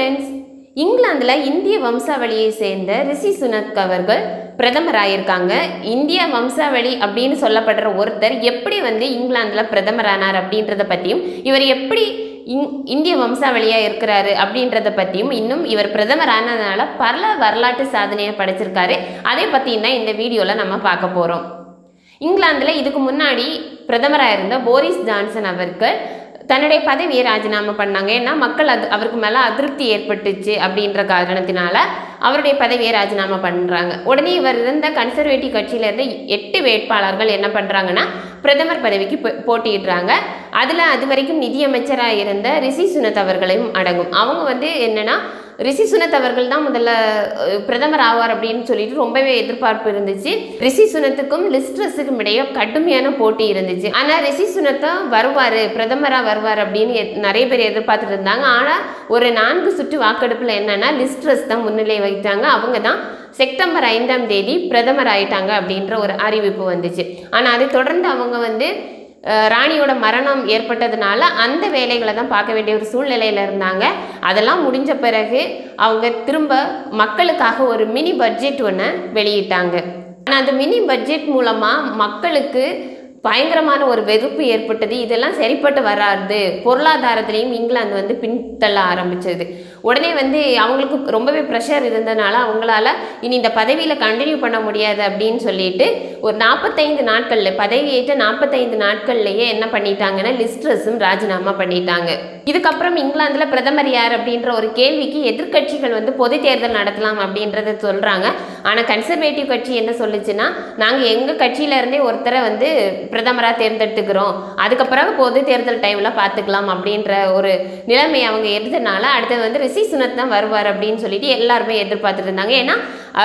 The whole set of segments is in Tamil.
ஃப்ரெண்ட்ஸ் இங்கிலாந்தில் இந்திய வம்சாவளியை சேர்ந்த ரிஷி சுனக் அவர்கள் பிரதமர் ஆயிருக்காங்க இந்திய வம்சாவளி அப்படின்னு சொல்லப்படுற ஒருத்தர் எப்படி வந்து இங்கிலாந்தில் பிரதமர் ஆனார் அப்படின்றத பற்றியும் இவர் எப்படி இங் இந்திய வம்சாவளியாக இருக்கிறாரு அப்படின்றத பற்றியும் இன்னும் இவர் பிரதமர் ஆனதுனால பல வரலாற்று சாதனையை படைச்சிருக்காரு அதை பற்றியும் தான் இந்த வீடியோவில் நம்ம பார்க்க போகிறோம் இங்கிலாந்தில் இதுக்கு முன்னாடி பிரதமராக இருந்த போரிஸ் ஜான்சன் அவர்கள் தன்னுடைய பதவியை ராஜினாமா பண்ணாங்க ஏன்னா மக்கள் அது அவருக்கு மேலே அதிருப்தி ஏற்பட்டுச்சு அப்படின்ற காரணத்தினால அவருடைய பதவியை ராஜினாமா பண்ணுறாங்க உடனே இவர் இருந்த கன்சர்வேட்டிவ் கட்சியில இருந்து எட்டு வேட்பாளர்கள் என்ன பண்ணுறாங்கன்னா பிரதமர் பதவிக்கு போ- போட்டியிடுறாங்க அதில் அது வரைக்கும் நிதியமைச்சராக இருந்த ரிஷி சுனத் அவர்களையும் அடங்கும் அவங்க வந்து என்னன்னா ரிஷி சுனத் அவர்கள் தான் முதல்ல அஹ், பிரதமர் ஆவார் அப்படின்னு சொல்லிட்டு ரொம்பவே எதிர்பார்ப்பு இருந்துச்சு ரிஷி சுனத்துக்கும் லிஸ்ட்ரஸுக்கும் இடையே கடுமையான போட்டி இருந்துச்சு ஆனால் ரிஷி சுனத்தும் வருவார் பிரதமராக வருவார் அப்படின்னு எ- நிறைய பேர் எதிர்பார்த்துட்டு இருந்தாங்க ஆனால் ஒரு நான்கு சுற்று வாக்கெடுப்பில் என்னன்னா லிஸ்ட்ரஸ் தான் முன்னிலை வகித்தாங்க அவங்க தான் செப்டம்பர் ஐந்தாம் தேதி பிரதமர் ஆயிட்டாங்க அப்படின்ற ஒரு அறிவிப்பு வந்துச்சு ஆனால் அதை தொடர்ந்து அவங்க வந்து அஹ், ராணியோட மரணம் ஏற்பட்டதுனால அந்த வேலைகளை தான் பார்க்க வேண்டிய ஒரு சூழ்நிலையில் இருந்தாங்க அதெல்லாம் முடிஞ்ச பிறகு அவங்க திரும்ப மக்களுக்காக ஒரு மினி பட்ஜெட் ஒன்று வெளியிட்டாங்க ஆனால் அந்த மினி பட்ஜெட் மூலமாக மக்களுக்கு பயங்கரமான ஒரு வெறுப்பு ஏற்பட்டது இதெல்லாம் சரிப்பட்டு வராது பொருளாதாரத்திலையும் இங்கிலாந்து வந்து பின்தள்ள ஆரம்பிச்சது உடனே வந்து அவங்களுக்கு ரொம்பவே ப்ரெஷர் இருந்தனால அவங்களால இனி இந்த பதவியில் கண்டினியூ பண்ண முடியாது அப்படின்னு சொல்லிட்டு ஒரு நாற்பத்தைந்து நாட்களில் பதவியேற்ற நாற்பத்தைந்து நாட்கள்லையே என்ன பண்ணிட்டாங்கன்னா லிஸ்ட்ரஸும் ராஜினாமா பண்ணிட்டாங்க இதுக்கப்புறம் இங்கிலாந்தில் பிரதமர் யார் அப்படின்ற ஒரு கேள்விக்கு எதிர்க்கட்சிகள் வந்து பொது தேர்தல் நடத்தலாம் அப்படின்றத சொல்கிறாங்க ஆனால் கன்சர்வேட்டிவ் கட்சி என்ன சொல்லுச்சுன்னா நாங்கள் எங்கள் கட்சியில இருந்தே ஒருத்தரை வந்து பிரதமராக தேர்ந்தெடுத்துக்கிறோம் அதுக்கப்புறம் பொது தேர்தல் டைமில் பார்த்துக்கலாம் அப்படின்ற ஒரு நிலைமை அவங்க எடுத்தனால அடுத்தது வந்து ரிஷி சுனத் தான் வருவார் அப்படின்னு சொல்லிட்டு எல்லாருமே எதிர்பார்த்துட்டு இருந்தாங்க ஏன்னா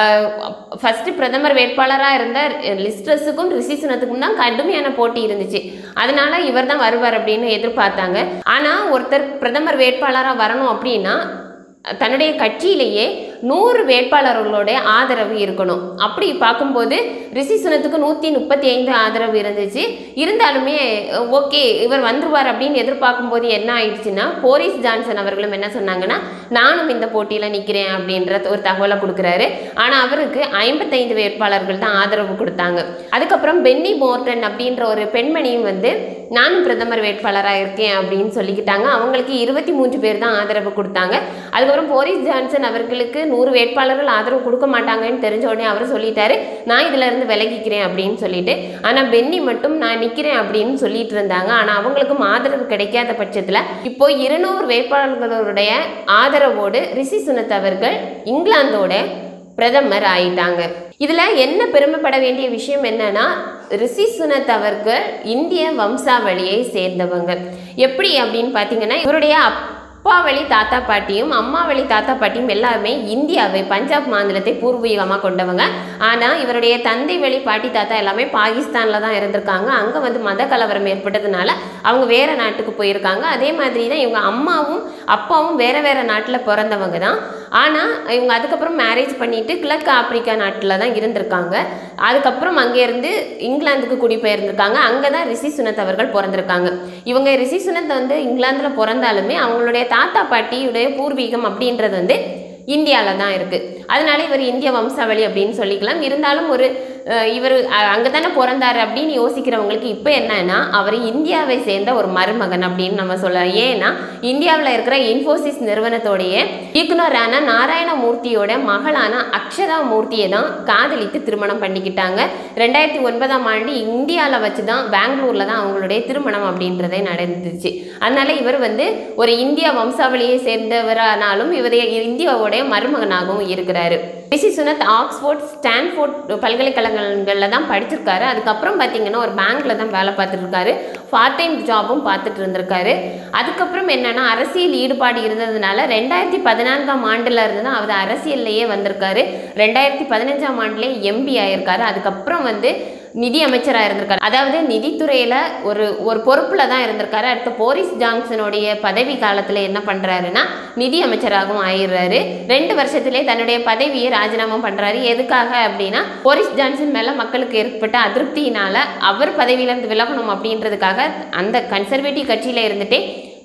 ஃபர்ஸ்ட் பிரதமர் வேட்பாளராக இருந்த லிஸ்ட்ரஸுக்கும் ரிஷி சுனத்துக்கும் தான் கடுமையான போட்டி இருந்துச்சு அதனால இவர் தான் வருவார் அப்படின்னு எதிர்பார்த்தாங்க ஆனால் ஒருத்தர் பிரதமர் வேட்பாளராக வரணும் அப்படின்னா தன்னுடைய கட்சியிலேயே நூறு வேட்பாளர்களோட ஆதரவு இருக்கணும் அப்படி பார்க்கும்போது ரிஷி சுனத்துக்கு நூற்றி முப்பத்தி ஐந்து ஆதரவு இருந்துச்சு இருந்தாலுமே ஓகே இவர் வந்துருவார் அப்படின்னு எதிர்பார்க்கும் போது என்ன ஆயிடுச்சுன்னா போரிஸ் ஜான்சன் அவர்களும் என்ன சொன்னாங்கன்னா நானும் இந்த போட்டியில் நிற்கிறேன் அப்படின்ற ஒரு தகவலை கொடுக்குறாரு ஆனால் அவருக்கு ஐம்பத்தைந்து வேட்பாளர்கள் தான் ஆதரவு கொடுத்தாங்க அதுக்கப்புறம் பென்னி மோர்டன் அப்படின்ற ஒரு பெண்மணியும் வந்து நானும் பிரதமர் வேட்பாளராக இருக்கேன் அப்படின்னு சொல்லிக்கிட்டாங்க அவங்களுக்கு இருபத்தி மூன்று பேர் தான் ஆதரவு கொடுத்தாங்க அதுக்கப்புறம் போரிஸ் ஜான்சன் அவர்களுக்கு நூறு வேட்பாளர்கள் ஆதரவு கொடுக்க மாட்டாங்கன்னு தெரிஞ்ச உடனே அவர் சொல்லிட்டாரு நான் இதுல இருந்து விலகிக்கிறேன் அப்படின்னு சொல்லிட்டு ஆனால் பென்னி மட்டும் நான் நிற்கிறேன் அப்படின்னு சொல்லிட்டு இருந்தாங்க ஆனால் அவங்களுக்கும் ஆதரவு கிடைக்காத பட்சத்தில் இப்போ இருநூறு வேட்பாளர்களுடைய ஆதரவோடு ரிஷி சுனத் அவர்கள் இங்கிலாந்தோட பிரதமர் ஆயிட்டாங்க இதுல என்ன பெருமைப்பட வேண்டிய விஷயம் என்னன்னா ரிஷி சுனத் அவர்கள் இந்திய வம்சாவளியை சேர்ந்தவங்க எப்படி அப்படின்னு பார்த்தீங்கன்னா இவருடைய அப்பா வழி தாத்தா பாட்டியும் அம்மா வழி தாத்தா பாட்டியும் எல்லாருமே இந்தியாவை பஞ்சாப் மாநிலத்தை பூர்வீகமாக கொண்டவங்க ஆனால் இவருடைய தந்தை வழி பாட்டி தாத்தா எல்லாமே பாகிஸ்தானில் தான் இருந்திருக்காங்க அங்கே வந்து மத கலவரம் ஏற்பட்டதுனால அவங்க வேற நாட்டுக்கு போயிருக்காங்க அதே மாதிரி தான் இவங்க அம்மாவும் அப்பாவும் வேற வேற நாட்டில் பிறந்தவங்க தான் ஆனால் இவங்க அதுக்கப்புறம் மேரேஜ் பண்ணிட்டு கிழக்கு ஆப்பிரிக்கா நாட்டில் தான் இருந்திருக்காங்க அதுக்கப்புறம் அங்கேருந்து இங்கிலாந்துக்கு குடிபெயர்ந்திருக்காங்க அங்கே தான் ரிஷி சுனத் அவர்கள் பிறந்திருக்காங்க இவங்க ரிஷி சுனத் வந்து இங்கிலாந்தில் பிறந்தாலுமே அவங்களுடைய தாத்தா பாட்டியுடைய பூர்வீகம் அப்படின்றது வந்து இந்தியாவில் தான் இருக்குது அதனால இவர் இந்திய வம்சாவளி அப்படின்னு சொல்லிக்கலாம் இருந்தாலும் ஒரு அஹ், இவர் அங்கே தானே பிறந்தாரு அப்படின்னு யோசிக்கிறவங்களுக்கு இப்போ என்னன்னா அவர் இந்தியாவை சேர்ந்த ஒரு மருமகன் அப்படின்னு நம்ம சொல்லலாம் ஏன்னா இந்தியாவில் இருக்கிற இன்ஃபோசிஸ் நிறுவனத்தோடைய இயக்குனரான நாராயணமூர்த்தியோட மகளான அக்ஷரா மூர்த்தியை தான் காதலித்து திருமணம் பண்ணிக்கிட்டாங்க ரெண்டாயிரத்தி ஒன்பதாம் ஆண்டு இந்தியாவில் வச்சு தான் பெங்களூரில் தான் அவங்களுடைய திருமணம் அப்படின்றதே நடந்துச்சு அதனால இவர் வந்து ஒரு இந்திய வம்சாவளியை சேர்ந்தவரானாலும் இவர் இந்தியாவுடைய மருமகனாகவும் இருக்கிறாரு ரிஷி சுனத் ஆக்ஸ்போர்ட் ஸ்டான்ஃபோர்ட் பல்கலைக்கழகங்களில் தான் படிச்சிருக்காரு அதுக்கப்புறம் பார்த்தீங்கன்னா ஒரு பேங்க்ல தான் வேலை பார்த்துட்டு இருக்காரு பார்ட் டைம் ஜாபும் பார்த்துட்டு இருந்திருக்காரு அதுக்கப்புறம் என்னன்னா அரசியல் ஈடுபாடு இருந்ததுனால ரெண்டாயிரத்தி பதினான்காம் ஆண்டுல இருந்து தான் அவர் அரசியல்லையே வந்திருக்காரு ரெண்டாயிரத்தி பதினஞ்சாம் ஆண்டுலேயே எம்பி ஆயிருக்காரு அதுக்கப்புறம் வந்து நிதி அமைச்சராக இருந்திருக்காரு அதாவது நிதித்துறையில் ஒரு ஒரு பொறுப்பில் தான் இருந்திருக்காரு அடுத்து போரிஸ் ஜான்சனுடைய பதவி காலத்தில் என்ன பண்ணுறாருன்னா நிதி அமைச்சராகவும் ஆயிடுறாரு ரெண்டு வருஷத்திலே தன்னுடைய பதவியை ராஜினாமா பண்ணுறாரு எதுக்காக அப்படின்னா போரிஸ் ஜான்சன் மேலே மக்களுக்கு ஏற்பட்ட அதிருப்தியினால அவர் பதவியிலேருந்து விலகணும் அப்படின்றதுக்காக அந்த கன்சர்வேட்டிவ் கட்சியில் இருந்துட்டே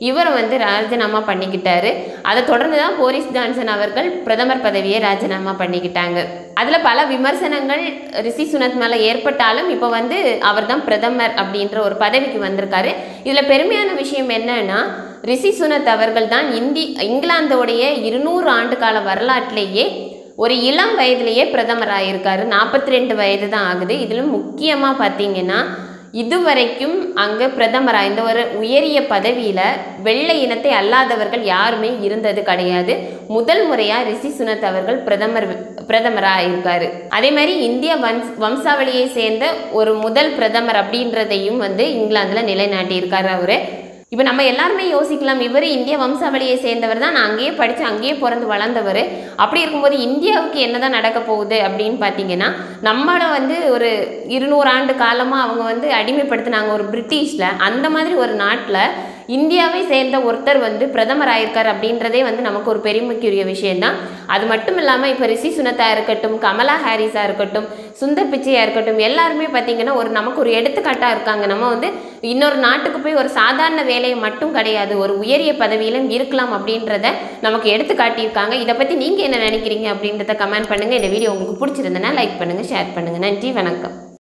இவரை வந்து ராஜினாமா பண்ணிக்கிட்டாரு அதை தொடர்ந்து தான் போரிஸ் ஜான்சன் அவர்கள் பிரதமர் பதவியை ராஜினாமா பண்ணிக்கிட்டாங்க அதில் பல விமர்சனங்கள் ரிஷி சுனக் மேலே ஏற்பட்டாலும் இப்போ வந்து அவர் தான் பிரதமர் அப்படின்ற ஒரு பதவிக்கு வந்திருக்காரு இதில் பெருமையான விஷயம் என்னன்னா ரிஷி சுனத் அவர்கள் தான் இந்தி இங்கிலாந்தோடைய இருநூறு ஆண்டு கால வரலாற்றிலேயே ஒரு இளம் வயதிலேயே பிரதமர் ஆயிருக்காரு நாற்பத்தி ரெண்டு வயது தான் ஆகுது இதிலும் முக்கியமாக பார்த்தீங்கன்னா இதுவரைக்கும் அங்கே பிரதமராக இந்த ஒரு உயரிய பதவியில் வெள்ளை இனத்தை அல்லாதவர்கள் யாருமே இருந்தது கிடையாது முதல் முறையாக ரிஷி சுனத் அவர்கள் பிரதமர் பிரதமராக இருக்காரு அதே மாதிரி இந்திய வம்ஸ் வம்சாவளியை சேர்ந்த ஒரு முதல் பிரதமர் அப்படின்றதையும் வந்து இங்கிலாந்தில் நிலைநாட்டியிருக்காரு அவர் இப்போ நம்ம எல்லாருமே யோசிக்கலாம் இவர் இந்திய வம்சாவளியை சேர்ந்தவர் தான் நான் அங்கேயே படித்து அங்கேயே பிறந்து வளர்ந்தவர் அப்படி இருக்கும்போது இந்தியாவுக்கு என்னதான் நடக்க போகுது அப்படின்னு பார்த்தீங்கன்னா நம்மளை வந்து ஒரு இருநூறு ஆண்டு காலமாக அவங்க வந்து அடிமைப்படுத்தினாங்க ஒரு பிரிட்டிஷில் அந்த மாதிரி ஒரு நாட்டில் இந்தியாவை சேர்ந்த ஒருத்தர் வந்து பிரதமர் ஆயிருக்கார் அப்படின்றதே வந்து நமக்கு ஒரு பெருமைக்குரிய விஷயம்தான் அது மட்டும் இல்லாமல் இப்போ ரிஷி சுனத்தா இருக்கட்டும் கமலா ஹாரிஸாக இருக்கட்டும் சுந்தர் பிச்சையாக இருக்கட்டும் எல்லாருமே பார்த்தீங்கன்னா ஒரு நமக்கு ஒரு எடுத்துக்காட்டாக இருக்காங்க நம்ம வந்து இன்னொரு நாட்டுக்கு போய் ஒரு சாதாரண வேலையை மட்டும் கிடையாது ஒரு உயரிய பதவியிலும் இருக்கலாம் அப்படின்றத நமக்கு எடுத்து காட்டியிருக்காங்க இதை பற்றி நீங்கள் என்ன நினைக்கிறீங்க அப்படின்றத கமெண்ட் பண்ணுங்கள் இந்த வீடியோ உங்களுக்கு பிடிச்சிருந்தனா லைக் பண்ணுங்கள் ஷேர் பண்ணுங்கள் நன்றி வணக்கம்